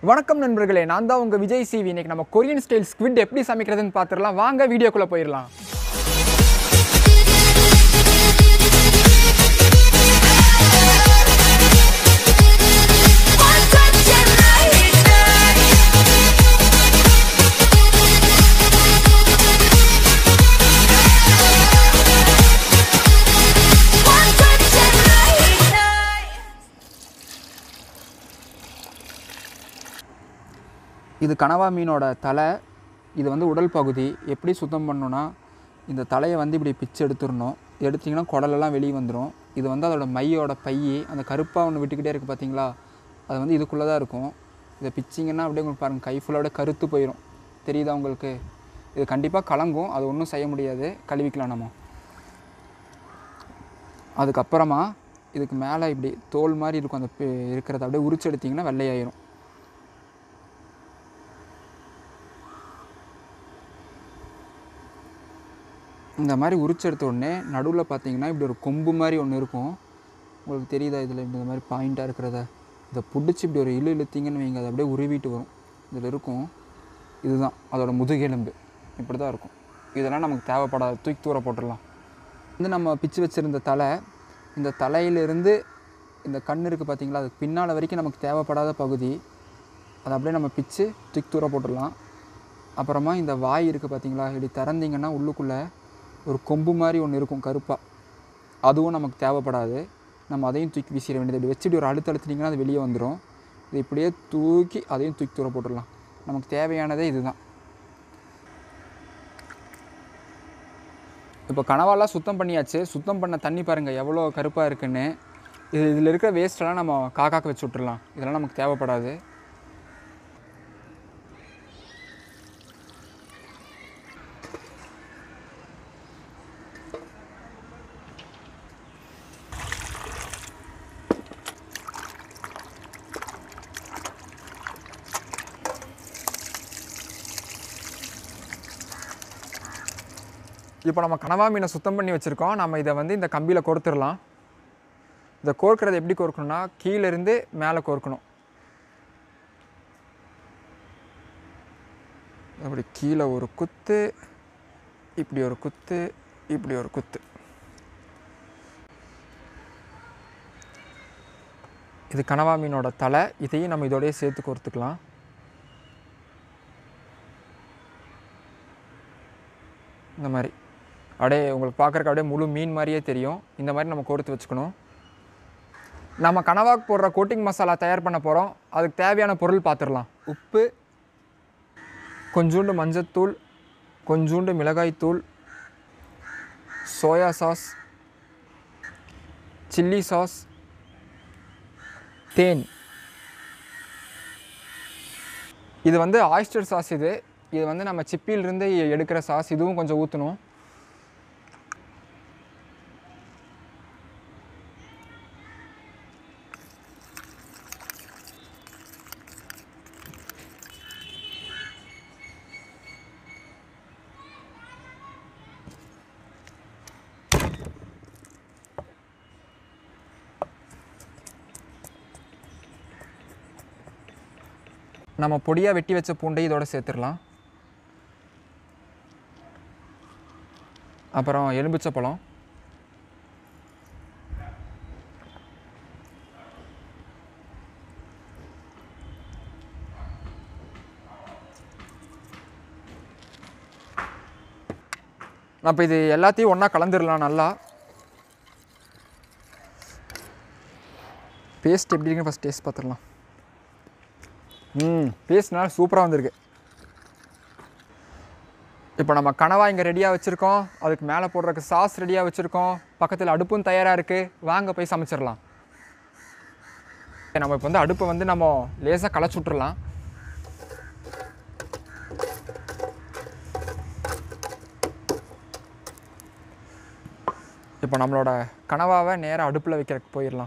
வணக்கம் நண்பர்களே நான் தான் உங்கள் விஜய் சிவி இன்னைக்கு நம்ம கொரியன் ஸ்டைல் ஸ்குவிட் எப்படி சமைக்கிறதுன்னு பார்த்துடலாம் வாங்க வீடியோக்குள்ளே போயிடலாம் இது கனவா மீனோட தலை இது வந்து உடல் பகுதி எப்படி சுத்தம் பண்ணணும்னா இந்த தலையை வந்து இப்படி பிச்சு எடுத்துடணும் எடுத்திங்கன்னா குடலெல்லாம் வெளியே வந்துடும் இது வந்து அதோட மையோட பை அந்த கருப்பாக ஒன்று விட்டுக்கிட்டே இருக்குது பார்த்தீங்களா அது வந்து இதுக்குள்ளே தான் இருக்கும் இதை பிச்சிங்கன்னா அப்படியே உங்களுக்கு பாருங்கள் கை ஃபுல்லோட கருத்து போயிடும் தெரியுதா உங்களுக்கு இது கண்டிப்பாக கலங்கும் அது ஒன்றும் செய்ய முடியாது கழுவிக்கலாம் நம்ம அதுக்கப்புறமா இதுக்கு மேலே இப்படி தோல் மாதிரி இருக்கும் அந்த பி- இருக்கிறத அப்படியே உரிச்சு எடுத்திங்கன்னா வெள்ளையாயிரும் இந்த மாதிரி உரிச்சு எடுத்த உடனே நடுவில் பார்த்தீங்கன்னா இப்படி ஒரு கொம்பு மாதிரி ஒன்று இருக்கும் உங்களுக்கு தெரியுதா இதில் இப்படி இந்த மாதிரி பாயிண்ட்டாக இருக்கிறத இதை பிடிச்சி இப்படி ஒரு இழு இழுத்தீங்கன்னு வைங்க அது அப்படியே உருவிட்டு வரும் இதில் இருக்கும் இதுதான் அதோட முதுகெலும்பு இப்படி தான் இருக்கும் இதெல்லாம் நமக்கு தேவைப்படாத தூக்கி தூர போட்டுடலாம் வந்து நம்ம பிச்சு வச்சுருந்த தலை இந்த தலையிலிருந்து இந்த கண் இருக்குது பார்த்தீங்களா அதுக்கு பின்னால் வரைக்கும் நமக்கு தேவைப்படாத பகுதி அதை அப்படியே நம்ம பிச்சு தூக்கி தூர போட்டுடலாம் அப்புறமா இந்த வாய் இருக்குது பார்த்தீங்களா இப்படி திறந்தீங்கன்னா உள்ளுக்குள்ளே ஒரு கொம்பு மாதிரி ஒன்று இருக்கும் கருப்பாக அதுவும் நமக்கு தேவைப்படாது நம்ம அதையும் தூக்கி வீசிட வேண்டியது இப்படி வச்சுட்டு ஒரு அழுத்து அழுத்துனீங்கன்னா அது வெளியே வந்துடும் இது இப்படியே தூக்கி அதையும் தூக்கி தூர போட்டுடலாம் நமக்கு தேவையானதே இதுதான் இப்போ கனவாலாம் சுத்தம் பண்ணியாச்சு சுத்தம் பண்ண தண்ணி பாருங்கள் எவ்வளோ கருப்பாக இருக்குன்னு இது இதில் இருக்கிற வேஸ்ட்டெல்லாம் நம்ம காக்காக்கு வச்சு விட்டுறலாம் இதெல்லாம் நமக்கு தேவைப்படாது இப்போ நம்ம கனவா மீனை சுத்தம் பண்ணி வச்சுருக்கோம் நம்ம இதை வந்து இந்த கம்பியில் கோர்த்துடலாம் இதை கோர்க்கிறது எப்படி கோர்க்கணும்னா கீழே இருந்து மேலே கோர்க்கணும் அப்படி கீழே ஒரு குத்து இப்படி ஒரு குத்து இப்படி ஒரு குத்து இது கனவா மீனோட தலை இதையும் நம்ம இதோடய சேர்த்து கோர்த்துக்கலாம் இந்த மாதிரி அப்படியே உங்களுக்கு பார்க்குறக்கு அப்படியே முழு மீன் மாதிரியே தெரியும் இந்த மாதிரி நம்ம கோர்த்து வச்சுக்கணும் நம்ம கனவாக்கு போடுற கோட்டிங் மசாலா தயார் பண்ண போகிறோம் அதுக்கு தேவையான பொருள் பார்த்துடலாம் உப்பு கொஞ்சூண்டு மஞ்சத்தூள் கொஞ்சூண்டு மிளகாய்த்தூள் சோயா சாஸ் சில்லி சாஸ் தேன் இது வந்து ஆயிஸ்டர் சாஸ் இது இது வந்து நம்ம சிப்பியிலிருந்து எடுக்கிற சாஸ் இதுவும் கொஞ்சம் ஊற்றணும் நம்ம பொடியாக வெட்டி வச்ச பூண்டை இதோட சேர்த்துடலாம் அப்புறம் எலும்பிச்சை பழம் அப்போ இது எல்லாத்தையும் ஒன்றா கலந்துடலாம் நல்லா பேஸ்ட் எப்படி இருக்குன்னு ஃபஸ்ட் டேஸ்ட் பார்த்துடலாம் ம் பேஸ்ட்னால சூப்பராக வந்திருக்கு இப்போ நம்ம கனவா இங்கே ரெடியாக வச்சுருக்கோம் அதுக்கு மேலே போடுறதுக்கு சாஸ் ரெடியாக வச்சுருக்கோம் பக்கத்தில் அடுப்பும் தயாராக இருக்குது வாங்க போய் சமைச்சிடலாம் நம்ம இப்போ வந்து அடுப்பை வந்து நம்ம லேசாக களைச்சி விட்றலாம் இப்போ நம்மளோட கனவாவை நேராக அடுப்பில் வைக்கிறதுக்கு போயிடலாம்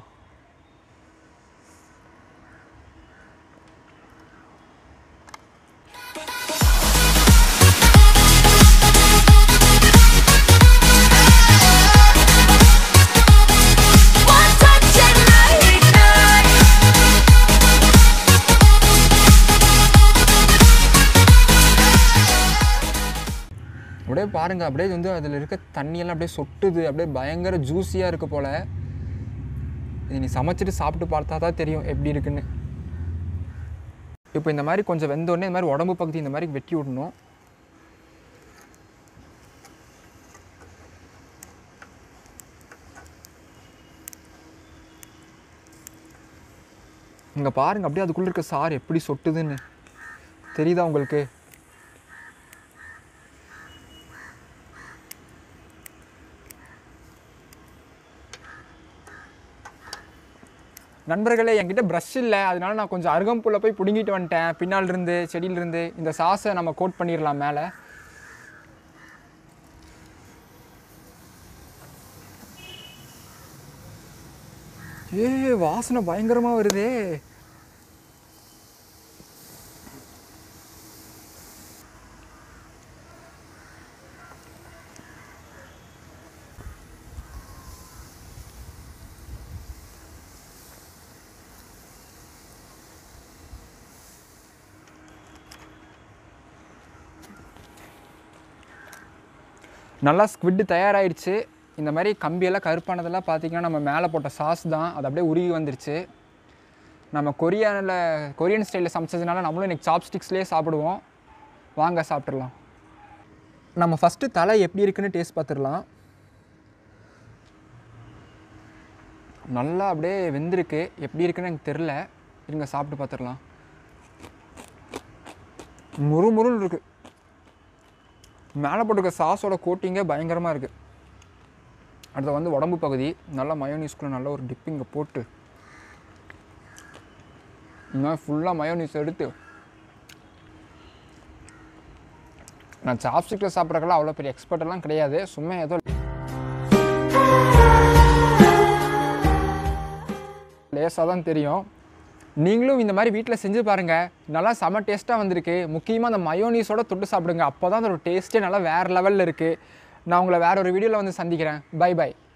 One touch and I ignite. அப்படியே பாருங்கள் அப்படியே வந்து அதில் இருக்க தண்ணியெல்லாம் அப்படியே சொட்டுது அப்படியே பயங்கர ஜூஸியாக இருக்க போல் இது நீ சமைச்சிட்டு சாப்பிட்டு பார்த்தா தான் தெரியும் எப்படி இருக்குன்னு இப்போ இந்த மாதிரி கொஞ்சம் வெந்தோடனே இந்த மாதிரி உடம்பு பகுதி இந்த மாதிரி வெட்டி விடணும் இங்கே பாருங்க அப்படியே அதுக்குள்ளே இருக்க சாறு எப்படி சொட்டுதுன்னு தெரியுதா உங்களுக்கு நண்பர்களே என்கிட்ட ப்ரஷ் இல்லை அதனால நான் கொஞ்சம் அருகம்புல்லை போய் பிடுங்கிட்டு வந்துட்டேன் பின்னால் இருந்து செடியில இருந்து இந்த சாஸை நம்ம கோட் பண்ணிடலாம் மேலே ஏ வாசனை பயங்கரமாக வருதே நல்லா ஸ்குவிட்டு தயாராகிடுச்சு இந்த மாதிரி கம்பியெல்லாம் கருப்பானதெல்லாம் பார்த்தீங்கன்னா நம்ம மேலே போட்ட சாஸ் தான் அது அப்படியே உருகி வந்துருச்சு நம்ம கொரியானில் கொரியன் ஸ்டைலில் சமைச்சதுனால நம்மளும் இன்றைக்கி சாப்ஸ்டிக்ஸ்லேயே சாப்பிடுவோம் வாங்க சாப்பிட்றலாம் நம்ம ஃபஸ்ட்டு தலை எப்படி இருக்குன்னு டேஸ்ட் பார்த்துடலாம் நல்லா அப்படியே வெந்திருக்கு எப்படி இருக்குன்னு எனக்கு தெரில இருங்க சாப்பிட்டு பார்த்துடலாம் முறு முருன்னு இருக்குது மேலே போட்டிருக்க சாஸோட கோட்டிங்கே பயங்கரமாக இருக்குது அடுத்து வந்து உடம்பு பகுதி நல்லா மயோனீஸ்குள்ளே நல்ல ஒரு டிப்பிங்கை போட்டு இந்த மாதிரி ஃபுல்லாக மயோனீஸ் எடுத்து நான் சாப்ஸ்டிக்கில் சாப்பிட்றக்கெல்லாம் அவ்வளோ பெரிய எக்ஸ்பர்ட் எல்லாம் கிடையாது சும்மா ஏதோ லேசாக தான் தெரியும் நீங்களும் இந்த மாதிரி வீட்டில் செஞ்சு பாருங்கள் நல்லா செம டேஸ்ட்டாக வந்திருக்கு முக்கியமாக அந்த மயோனீஸோட தொட்டு சாப்பிடுங்க அப்போ தான் அதோட டேஸ்ட்டே நல்லா வேறு லெவலில் இருக்குது நான் உங்களை வேற ஒரு வீடியோவில் வந்து சந்திக்கிறேன் பை பை